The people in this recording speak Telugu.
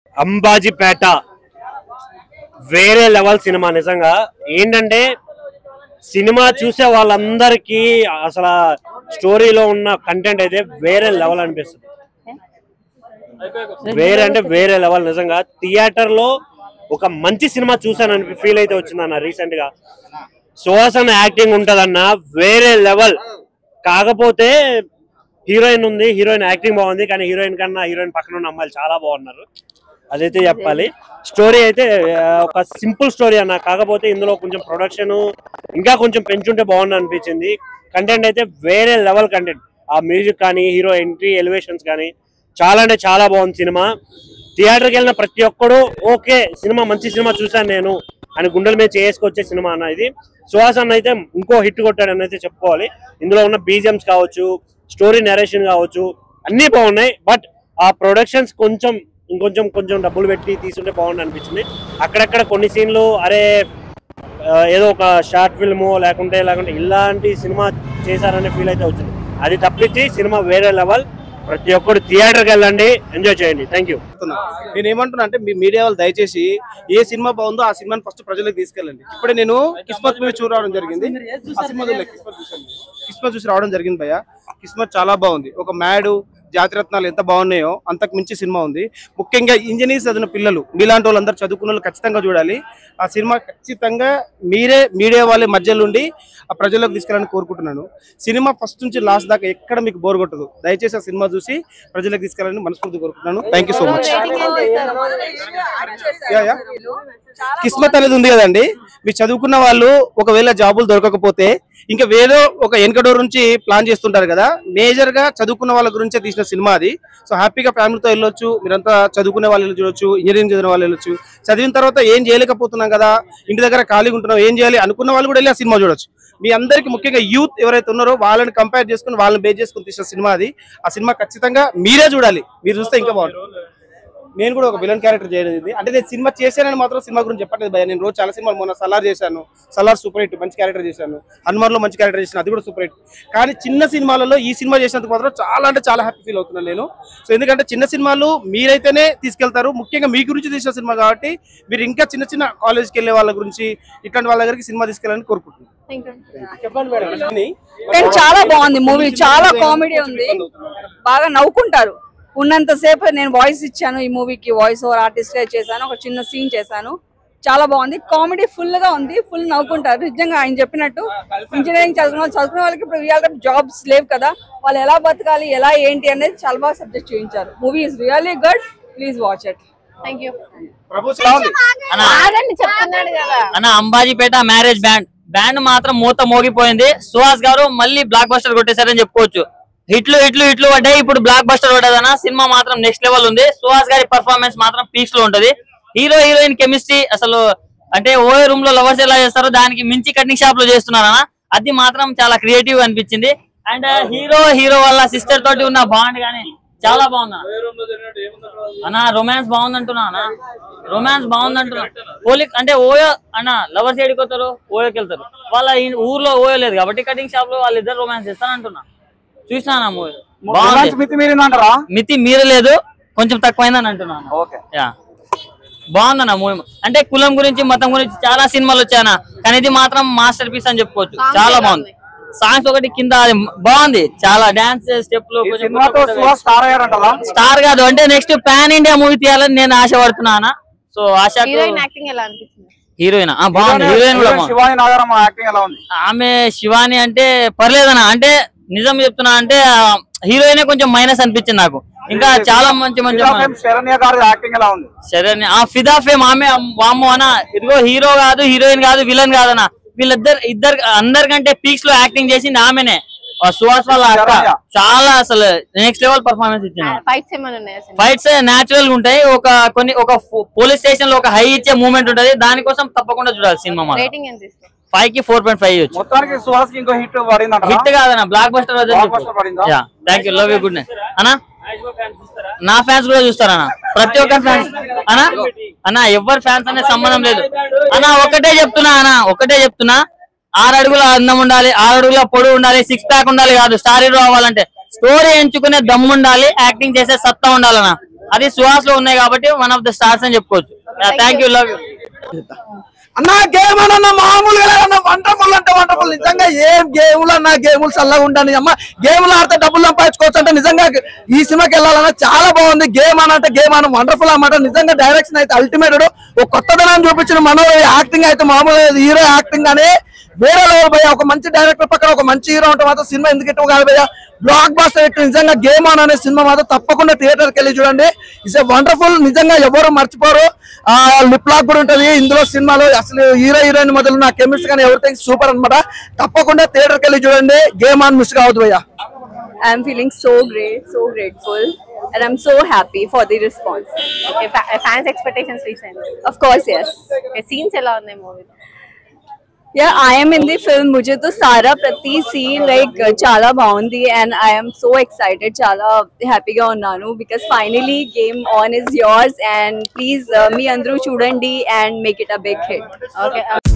అంబాజీపేట వేరే లెవెల్ సినిమా నిజంగా ఏంటంటే సినిమా చూసే వాళ్ళందరికీ అసలు స్టోరీలో ఉన్న కంటెంట్ అయితే వేరే లెవెల్ అనిపిస్తుంది వేరే అంటే వేరే లెవెల్ నిజంగా థియేటర్ లో ఒక మంచి సినిమా చూసానని ఫీల్ అయితే వచ్చిందన్న రీసెంట్ గా సుహాసన్ యాక్టింగ్ ఉంటదన్న వేరే లెవెల్ కాకపోతే హీరోయిన్ ఉంది హీరోయిన్ యాక్టింగ్ బాగుంది కానీ హీరోయిన్ కన్నా హీరోయిన్ పక్కన ఉన్న అమ్మాయిలు చాలా బాగున్నారు అదైతే చెప్పాలి స్టోరీ అయితే ఆ, ఒక సింపుల్ స్టోరీ అన్న కాకపోతే ఇందులో కొంచెం ప్రొడక్షన్ ఇంకా కొంచెం పెంచుంటే బాగుంది అనిపించింది కంటెంట్ అయితే వేరే లెవెల్ కంటెంట్ ఆ మ్యూజిక్ కానీ హీరో ఎంట్రీ ఎలివేషన్స్ కానీ చాలా అంటే చాలా బాగుంది సినిమా థియేటర్కి వెళ్ళిన ప్రతి ఒక్కడు ఓకే సినిమా మంచి సినిమా చూశాను నేను అని గుండెల మీద చేసుకొచ్చే సినిమా అన్న ఇది సుహాస్ అన్న అయితే ఇంకో హిట్ కొట్టాడని అయితే చెప్పుకోవాలి ఇందులో ఉన్న బీజిఎమ్స్ కావచ్చు స్టోరీ నెరేషన్ కావచ్చు అన్నీ బాగున్నాయి బట్ ఆ ప్రొడక్షన్స్ కొంచెం ఇంకొంచెం కొంచెం డబ్బులు పెట్టి తీసుంటే బాగుంది అనిపించింది అక్కడక్కడ కొన్ని సీన్లు అరే ఆ, ఏదో ఒక షార్ట్ ఫిల్మ్ లేకుంటే లేకుంటే ఇలాంటి సినిమా చేశారనే ఫీల్ అయితే వచ్చింది అది తప్పించి సినిమా వేరే లెవెల్ ప్రతి ఒక్కరు థియేటర్కి వెళ్ళండి ఎంజాయ్ చేయండి థ్యాంక్ యూ చెప్తున్నా నేను ఏమంటున్నా అంటే మీ మీడియా వాళ్ళు దయచేసి ఏ సినిమా బాగుందో ఆ సినిమాని ఫస్ట్ ప్రజలకు తీసుకెళ్ళండి ఇప్పుడే నేను కిస్మత్ మూవీ చూసి రావడం జరిగింది ఆ సినిమా చూడలే, కిస్మత్ చూశాను కిస్మత్ చూసి రావడం జరిగింది భయ్య కిస్మత్ చాలా బాగుంది ఒక మ్యాడు జాతిరత్నాలు ఎంత బాగున్నాయో అంతకు మించి సినిమా ఉంది ముఖ్యంగా ఇంజనీర్స్ చదివిన పిల్లలు మీలాంటి వాళ్ళందరూ చదువుకున్న వాళ్ళు ఖచ్చితంగా చూడాలి ఆ సినిమా ఖచ్చితంగా మీరే మీడియా వాళ్ళ మధ్యలో ఉండి ఆ ప్రజలకు తీసుకెళ్ళాలని కోరుకుంటున్నాను సినిమా ఫస్ట్ నుంచి లాస్ట్ దాకా ఎక్కడ మీకు బోర్ కొట్టదు దయచేసి ఆ సినిమా చూసి ప్రజలకు తీసుకెళ్ళాలని మనస్ఫూర్తి కోరుకుంటున్నాను thank you so much yeah, yeah. కిస్మత్ అనేది ఉంది కదండి మీరు చదువుకున్న వాళ్ళు ఒకవేళ జాబులు దొరకకపోతే ఇంకా వేరే ఒక వెనకడోర్ నుంచి ప్లాన్ చేస్తుంటారు కదా మేజర్ గా చదువుకున్న వాళ్ళ గురించే తీసిన సినిమా అది సో హ్యాపీగా ఫ్యామిలీతో వెళ్ళొచ్చు మీరంతా చదువుకునే వాళ్ళు వెళ్ళి చూడొచ్చు ఇంజనీరింగ్ చదివిన వాళ్ళు వెళ్ళొచ్చు చదివిన తర్వాత ఏం చేయలేకపోతున్నాం కదా ఇంటి దగ్గర ఖాళీగా ఉంటున్నాం ఏం చేయాలి అనుకున్న వాళ్ళు కూడా వెళ్ళి ఆ సినిమా చూడొచ్చు మీ అందరికి ముఖ్యంగా యూత్ ఎవరైతే ఉన్నారో వాళ్ళని కంపేర్ చేసుకుని వాళ్ళని బేస్ చేసుకుని తీసిన సినిమా అది ఆ సినిమా ఖచ్చితంగా మీరే చూడాలి మీరు చూస్తే ఇంకా బాగుంటుంది నేను కూడా ఒక విలన్ క్యారెక్టర్ చేయలేదు ఇది అంటే నేను సినిమా చేశానని మాత్రం సినిమా గురించి చెప్పట్లేదు భయ నేను రోజు చాలా సినిమాలు మొన్న సలార్ చేశాను సలార్ సూపర్ హిట్ మంచి క్యారెక్టర్ చేశాను హనుమాన్ లో మంచి క్యారెక్టర్ చేశాను అది కూడా సూపర్ హిట్ కానీ చిన్న సినిమాలలో ఈ సినిమా చేసినందుకు మాత్రం చాలా అంటే చాలా హ్యాపీ ఫీల్ అవుతున్నాను నేను సో ఎందుకంటే చిన్న సినిమాలు మీరైతేనే తీసుకెళ్తారు ముఖ్యంగా మీ గురించి తీసిన సినిమా కాబట్టి మీరు ఇంకా చిన్న చిన్న కాలేజ్కి వెళ్ళే వాళ్ళ గురించి ఇట్లాంటి వాళ్ళ దగ్గరికి సినిమా తీసుకెళ్ళాలని కోరుకుంటున్నాను చెప్పండి మేడం అని కానీ చాలా బాగుంది మూవీ చాలా కామెడీ ఉంది బాగా నవ్వుకుంటారు ఉన్నంతసేపు నేను వాయిస్ ఇచ్చాను ఈ మూవీకి వాయిస్ ఓవర్ ఆర్టిస్ట్ గా చేశాను ఒక చిన్న సీన్ చేశాను చాలా బాగుంది కామెడీ ఫుల్ గా ఉంది ఫుల్ నవ్వుకుంటారు నిజంగా ఆయన చెప్పినట్టు ఇంజనీరింగ్ చదువుకున్న వాళ్ళు చదువుకున్న వాళ్ళకి ఇప్పుడు రియల్ జాబ్స్ లేవు కదా వాళ్ళు ఎలా బతకాలి ఎలా ఏంటి అనేది చాలా బాగా సబ్జెక్ట్ చూపించారు movie is really good please watch it thank you Prabhu ఎలా ఉంది అన్న ఆగండి చెప్తున్నాడు కదా అన్న అంబాజీపేట మ్యారేజ్ బ్యాండ్ బ్యాండ్ మాత్రం మూత మోగిపోయింది సుహాస్ గారు మళ్ళీ బ్లాక్ బస్టర్ కొట్టేశారని చెప్పుకోవచ్చు హిట్లు హిట్లు హిట్లు పడ్డాయి ఇప్పుడు బ్లాక్ బస్టర్ పడ్డదన్న సినిమా మాత్రం నెక్స్ట్ లెవెల్ ఉంది సుహాస్ గారి పర్ఫార్మెన్స్ మాత్రం పీక్స్ లో ఉంటది హీరో హీరోయిన్ కెమిస్ట్రీ అసలు అంటే ఓ రూమ్ లో లవర్స్ ఎలా చేస్తారో దానికి మించి కటింగ్ షాప్ లో చేస్తున్నారన్న అది మాత్రం చాలా క్రియేటివ్ అనిపించింది అండ్ హీరో హీరో వాళ్ళ సిస్టర్ తోటి ఉన్న బాండ్ గానీ చాలా బాగుంది అన్న రొమాన్స్ బాగుందంటున్నా అన్న రొమాన్స్ బాగుందంటున్నా పోలీ అంటే ఓయో అన్న లవర్స్ ఏడికి వస్తారు ఓయోకి వెళ్తారు వాళ్ళ ఈ- ఊర్లో ఓయో లేదు కాబట్టి కటింగ్ షాప్ లో వాళ్ళిద్దరు రొమాన్స్ చేస్తానంటున్నా చూసినా అన్న మూవీ బాగుంది మితి మీరిందంటారా మితి మీరలేదు కొంచెం తక్కువైందని అంటున్నాను ఓకే యా బాగుందన్న మూవీ అంటే కులం గురించి మతం గురించి చాలా సినిమాలు వచ్చాయన్న కానీ ఇది మాత్రం మాస్టర్ పీస్ అని చెప్పుకోవచ్చు చాలా బాగుంది సాంగ్స్ ఒకటి కింద అది బాగుంది చాలా డాన్స్ స్టెప్లు ఈ సినిమాతో సుహాస్ స్టార్ అయ్యారంటారా స్టార్ కాదు అంటే నెక్స్ట్ పాన్ ఇండియా మూవీ తీయాలని నేను ఆశపడుతున్నాను సో ఆశ హీరోయిన్ యాక్టింగ్ ఎలా అనిపించింది హీరోయిన్ బాగుంది హీరోయిన్ కూడా బాగుంది శివాని నాగారం యాక్టింగ్ ఎలా ఉంది ఆమె శివాని అంటే పర్లేదన్న అంటే నిజం చెప్తున్నా అంటే హీరోయినే కొంచెం మైనస్ అనిపించింది నాకు ఇంకా చాలా మంచి మంచి ఫిదా ఫేమ్ శరణ్య గారి యాక్టింగ్ ఎలా ఉంది సరే ఆ ఫిదా ఫేమ్ ఆమె వామ్మో అన్న ఇదిగో హీరో కాదు హీరోయిన్ కాదు విలన్ కాదన్న వీళ్ళిద్దరు ఇద్దరు అందరికంటే పీక్స్ లో యాక్టింగ్ చేసింది ఆమెనే ఆ సుహాస్ వాళ్ళ అక్క శరణ్య. చాలా అసలు నెక్స్ట్ లెవెల్ పర్ఫార్మెన్స్ ఇచ్చింది ఫైట్స్ ఏమైనా ఉన్నాయా సినిమా ఫైట్స్ నాచురల్ గా ఉంటాయి ఒక కొన్ని ఒక పోలీస్ స్టేషన్ లో ఒక హై ఇచ్చే మూమెంట్ ఉంటది దానికోసం తప్పకుండా చూడాలి సినిమా మనం రేటింగ్ ఎంత ఇస్తాం ఫైవ్ కి ఫోర్ పాయింట్ ఫైవ్ ఇవ్వచ్చు మొత్తానికి సుహాస్ కి ఇంకో హిట్ పడిందంటారా హిట్ కాదన్న బ్లాక్ బస్టర్ Block buster పడిందా? Yeah thank you love you good night అన్నా నా ఫ్యాన్స్ కూడా చూస్తారన్న ప్రతి ఒక్కరి ఫ్యాన్స్ అన్నా అన్న ఎవరి ఫ్యాన్స్ అనే సంబంధం లేదు అన్న ఒకటే చెప్తున్నా అన్న ఒకటే చెప్తున్నా ఆరు అడుగుల అందం ఉండాలి ఆరు అడుగుల పొడవు ఉండాలి సిక్స్ ప్యాక్ ఉండాలి కాదు స్టార్ హీరో అవ్వాలంటే స్టోరీ ఎంచుకునే దమ్ము ఉండాలి యాక్టింగ్ చేసే సత్తా ఉండాలన్న అది సుహాస్ లో ఉన్నాయి కాబట్టి వన్ ఆఫ్ ద స్టార్స్ అని చెప్పుకోవచ్చు థ్యాంక్ యూ లవ్ యూ అన్న గేమ్ అన్న మామూలుగా లేదన్న వండర్ఫుల్ అంటే వండర్ఫుల్ నిజంగా ఏం గేములు అన్న గేములు చల్లగా ఉంటాను అమ్మ గేములు ఆడితే డబ్బులు సంపాదించుకోవచ్చు అంటే నిజంగా ఈ సినిమాకి వెళ్ళాలన్న చాలా బాగుంది గేమ్ అని అంటే గేమ్ అని వండర్ఫుల్ అన్నమాట నిజంగా డైరెక్షన్ అయితే అల్టిమేట్ ఒక కొత్తదనం చూపించిన మనో యాక్టింగ్ అయితే మామూలు హీరో యాక్టింగ్ అని వేరే లెవెల్ భయ్య ఒక మంచి డైరెక్టర్ పక్కన ఒక మంచి హీరో ఉంటే మాత్రం సినిమా ఎందుకు ఇట్టు కాదు భయ్య బ్లాక్ బాస్టర్ హిట్ నిజంగా గేమ్ ఆన్ అనే సినిమా మాత్రం తప్పకుండా థియేటర్కి వెళ్ళి చూడండి ఇట్స్ వండర్ఫుల్ నిజంగా ఎవరు మర్చిపోరు ఆ లిప్ లాక్ కూడా ఉంటది ఇందులో సినిమాలో అసలు హీరో హీరోయిన్ మొదలు నా కెమిస్ట్రీ కానీ ఎవరిథింగ్ సూపర్ అన్నమాట తప్పకుండా థియేటర్కి వెళ్ళి చూడండి గేమ్ ఆన్ మిస్ కావద్దు భయ్య I'm feeling so great, so grateful, and I'm so happy for the response. Fans expectations reach అయింది Of course, yes. సీన్స్ ఎలా ఉన్నాయి movie Yeah, I am in the film. मुझे तो सारा प्रति scene like చాలా బాగుంది and I am so excited, చాలా హ్యాపీగా ఉన్నాను because finally game on is yours and please uh, మీ అందరూ చూడండి and make it a big hit. Okay